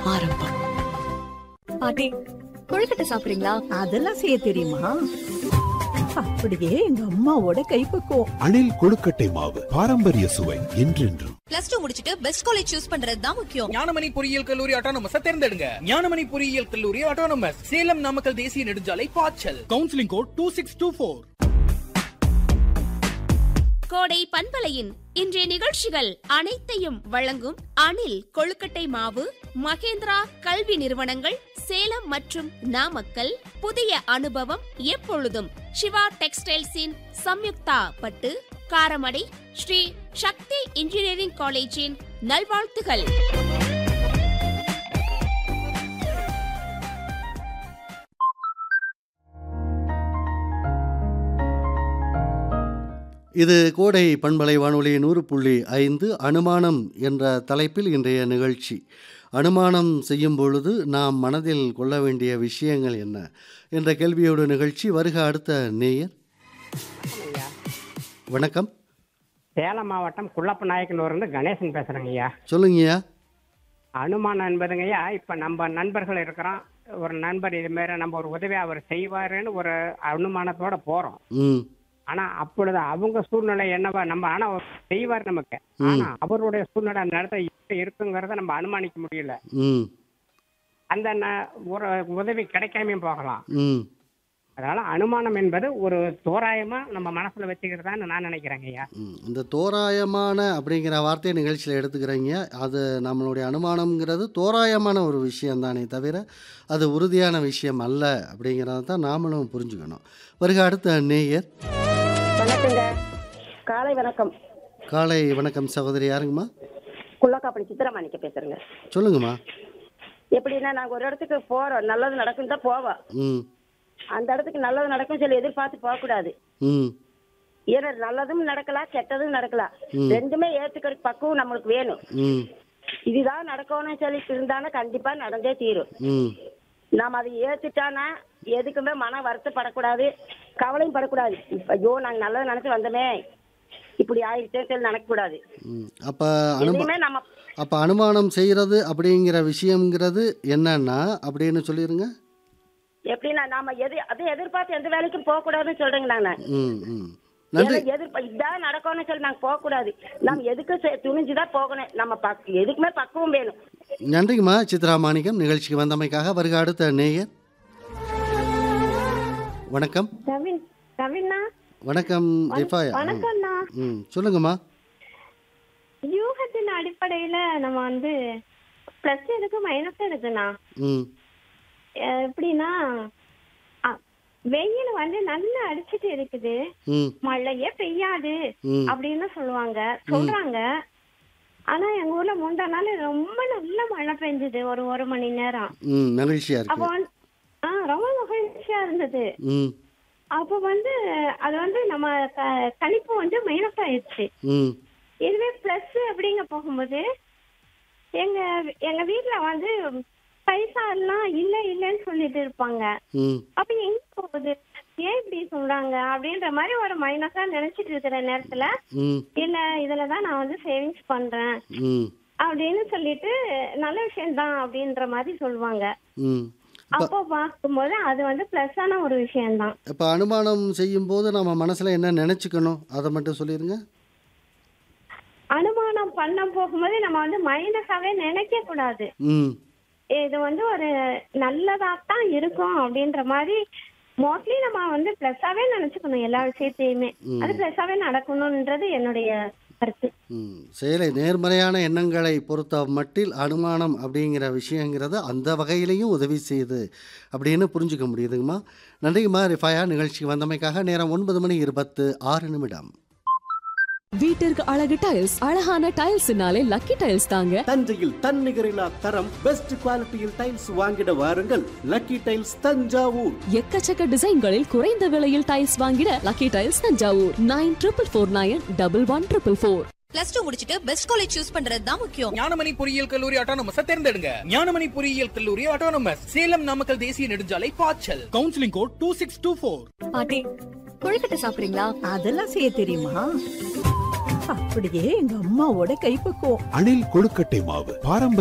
ஆரம்பம் பாட்டி கொழுக்கட்டை சாப்பிடுறீங்களா அதெல்லாம் செய்ய தெரியுமா அப்படியே எங்க அம்மாவோட கைப்பக்குவம் அணில் கொழுக்கட்டை மாவு பாரம்பரிய சுவை என்றென்றும் பிளஸ் டூ முடிச்சிட்டு பெஸ்ட் காலேஜ் சூஸ் பண்றது தான் முக்கியம் ஞானமணி பொறியியல் கல்லூரி ஆட்டோனமஸ் தேர்ந்தெடுங்க ஞானமணி பொறியியல் கல்லூரி ஆட்டோனமஸ் சேலம் நாமக்கல் தேசிய நெடுஞ்சாலை பாய்ச்சல் counselling code two six two four Kodai பண்பலையின் இன்றைய நிகழ்ச்சிகள் அனைத்தையும் வழங்கும் அணில் கொழுக்கட்டை மாவு மகேந்திரா கல்வி நிறுவனங்கள் சேலம் மற்றும் நாமக்கல் புதிய அனுபவம் எப்பொழுதும் சிவா டெக்ஸ்டைல்ஸின் சம்யுக்தா பட்டு காரமடை ஸ்ரீ சக்தி இன்ஜினியரிங் காலேஜின் நல்வாழ்த்துகள் இது கோடை பண்பலை வானொலி நூறு புள்ளி ஐந்து அனுமானம் என்ற தலைப்பில் இன்றைய நிகழ்ச்சி அனுமானம் செய்யும் பொழுது நாம் மனதில் கொள்ள வேண்டிய விஷயங்கள் என்ன என்ற கேள்வியோட நிகழ்ச்சி வருக அடுத்த நேயர் வணக்கம் சேலம் மாவட்டம் குள்ளப்ப நாயக்கனூர்லேருந்து கணேசன் பேசுகிறேங்க ஐயா சொல்லுங்கய்யா அனுமானம் என்பதுங்க ஐயா இப்போ நம்ம நண்பர்கள் இருக்கிறோம் ஒரு நண்பர் இது மாரி நம்ம ஒரு உதவி அவர் செய்வாருன்னு ஒரு அனுமானத்தோட போகிறோம் ம் ஆனால் அப்பொழுது அவங்க சூழ்நிலை என்னவா நம்ம ஆனால் அவர் செய்வார் நமக்கு ம். ஆனால் அவருடைய சூழ்நிலை அந்த இடத்துல எப்படி இருக்குங்கிறத நம்ம அனுமானிக்க முடியல ம் அந்த ந- ஒரு உதவி கிடைக்காமையும் போகலாம் ம் அதனால அனுமானம் என்பது ஒரு தோராயமா நம்ம மனசுல வச்சுக்கிறதான்னு நான் நினைக்கிறேங்க ஐயா ம். இந்த தோராயமான அப்படிங்கிற வார்த்தையை நிகழ்ச்சியில் எடுத்துக்கிறீங்க அது நம்மளுடைய அனுமானம்ங்கிறது தோராயமான ஒரு விஷயம் தானே தவிர அது உறுதியான விஷயம் அல்ல அப்படிங்கிறத தான் நாமளும் புரிஞ்சுக்கணும் வருக அடுத்த நேயர் வணக்கங்க காலை வணக்கம் காலை வணக்கம் சகோதரி யாருங்கம்மா குள்ளக்காப்படி சித்திரமாணிக்க பேசுறேங்க சொல்லுங்கம்மா எப்படின்னா நாங்க ஒரு இடத்துக்கு போறோம் நல்லது நடக்கும் தான் போவோம் ம் அந்த இடத்துக்கு நல்லது நடக்கும் சொல்லி எதிர்பார்த்து போக கூடாது ம் ஏன்னா நல்லதும் நடக்கலாம் கெட்டதும் நடக்கலாம் ம். ரெண்டுமே ஏத்துக்கிற பக்குவம் நம்மளுக்கு வேணும் ம் இதுதான் நடக்கணும்னு சொல்லி இருந்தானா கண்டிப்பா நடந்தே தீரும் ம் நாம அதை ஏத்துட்டானா எதுக்குமே மன வருத்தப்படக்கூடாது கவலையும் படக்கூடாது இப்ப ஐயோ நாங்க நல்லது நினைச்சு வந்தோமே இப்படி ஆயிடுச்சேன்னு சொல்லி நினைக்கக்கூடாது ம் அப்போ அனுமா எதையுமே நம்ம அப்போ அனுமானம் செய்கிறது அப்படிங்கிற விஷயங்கிறது என்னன்னா அப்படின்னு சொல்லிடுங்க எப்படின்னா நாம எது அதை எதிர்பார்த்து எந்த வேலைக்கும் போக கூடாதுன்னு சொல்றேங்க நாங்க ம் ம் நன்றி ஏன்னா எதிர்ப்ப இதான் நடக்கும்னு சொல்லி நாங்க போக கூடாது நம்ம எதுக்கு செ- துணிஞ்சுதான் போகணும் நம்ம பக் எதுக்குமே பக்குவம் வேணும் நன்றிங்கம்மா சித்ரா மாணிக்கம் நிகழ்ச்சிக்கு வந்தமைக்காக வருக அடுத்த நேயர் வணக்கம் ரவின் ரவிண்ணா வணக்கம் ரிஃபாயா ம். வணக்கம்ண்ணா ம் சொல்லுங்கம்மா யூகத்தின் அடிப்படையில நம்ம வந்து பிளஸ் இருக்கு மைனஸ் இருக்குண்ணா ம் அஹ் எப்படின்னா அ- வெயில் வந்து நல்லா அடிச்சிட்டு இருக்குது ம் மழையே பெய்யாது ம் அப்படின்னு சொல்லுவாங்க சொல்றாங்க ஆனா எங்க ஊர்ல முந்தா நாள் ரொம்ப நல்ல மழை பெஞ்சது ஒரு ஒரு மணி நேரம் ம் மகிழ்ச்சியாக அப்போ இருக்கு வந்து ஆ ரொம்ப மகிழ்ச்சியா இருந்தது ம் அப்போ வந்து அது வந்து நம்ம க- கணிப்பு வந்து மைனஸ் ஆயிடுச்சு ம் இதுவே பிளஸ் அப்படிங்க போகும்போது எங்க எங்க வீட்ல வந்து பைசா எல்லாம் இல்ல இல்லன்னு சொல்லிட்டு இருப்பாங்க ம் அப்ப எங்க போகுது ஏன் இப்படி சொல்றாங்க அப்படின்ற மாதிரி ஒரு மைனஸா நினைச்சிட்டு இருக்கிற நேரத்துல ம் இல்ல இதுலதான் நான் வந்து சேவிங்ஸ் பண்றேன் ம் அப்படின்னு சொல்லிட்டு நல்ல விஷயம்தான் அப்படின்ற மாதிரி சொல்லுவாங்க ம் இப்போ அப்போ பார்க்கும்போது அது வந்து பிளஸ்ஸான ஒரு விஷயம்தான் இப்போ அனுமானம் செய்யும்போது நம்ம மனசில் என்ன நினச்சிக்கணும் அதை மட்டும் சொல்லிடுங்க அனுமானம் பண்ண போகும்போது நம்ம வந்து மைனஸாவே நினைக்க கூடாது ம் இது வந்து ஒரு நல்லதா தான் இருக்கும் அப்படின்ற மாதிரி மோஸ்ட்லி நம்ம வந்து பிளஸ்ஸாவே நினைச்சுக்கணும் எல்லா விஷயத்தையுமே ம். அது பிளஸ்ஸாவே நடக்கணும்ன்றது என்னுடைய கருத்து ம் செயலை நேர்மறையான எண்ணங்களை பொறுத்த மட்டில் அனுமானம் அப்படிங்கிற விஷயங்கிறது அந்த வகையிலையும் உதவி செய்யுது அப்படின்னு புரிஞ்சுக்க முடியுதுங்கம்மா நன்றிங்கம்மா ரிஃபாயா நிகழ்ச்சிக்கு வந்தமைக்காக நேரம் ஒன்பது மணி இருபத்து ஆறு நிமிடம் வீட்டிற்கு அழகு டைல்ஸ் அழகான டைல்ஸ்னாலே லக்கி டைல்ஸ் தாங்க தஞ்சையில் தன்னிகரில்லா தரம் பெஸ்ட் குவாலிட்டியில் டைல்ஸ் வாங்கிட வாருங்கள் லக்கி டைல்ஸ் தஞ்சாவூர் எக்கச்சக்க டிசைன்களில் குறைந்த விலையில் டைல்ஸ் வாங்கிட lucky tiles Thanjavur nine triple four nine double one triple four plus two முடிச்சிட்டு பெஸ்ட் காலேஜ் சூஸ் பண்றது தான் முக்கியம் ஞானமணி பொறியியல் கல்லூரி ஆட்டோனமஸ் தேர்ந்தெடுங்க ஞானமணி பொறியியல் கல்லூரி ஆட்டோனமஸ் சேலம் நாமக்கல் தேசிய நெடுஞ்சாலை பாய்ச்சல் counselling code two six two four பாட்டி கொழுக்கட்டை சாப்பிடுறீங்களா அதெல்லாம் செய்ய தெரியுமா அப்படியே எங்க அம்மாவோட கைப்பக்குவம் அணில் கொழுக்கட்டை மாவு பாரம்பரிய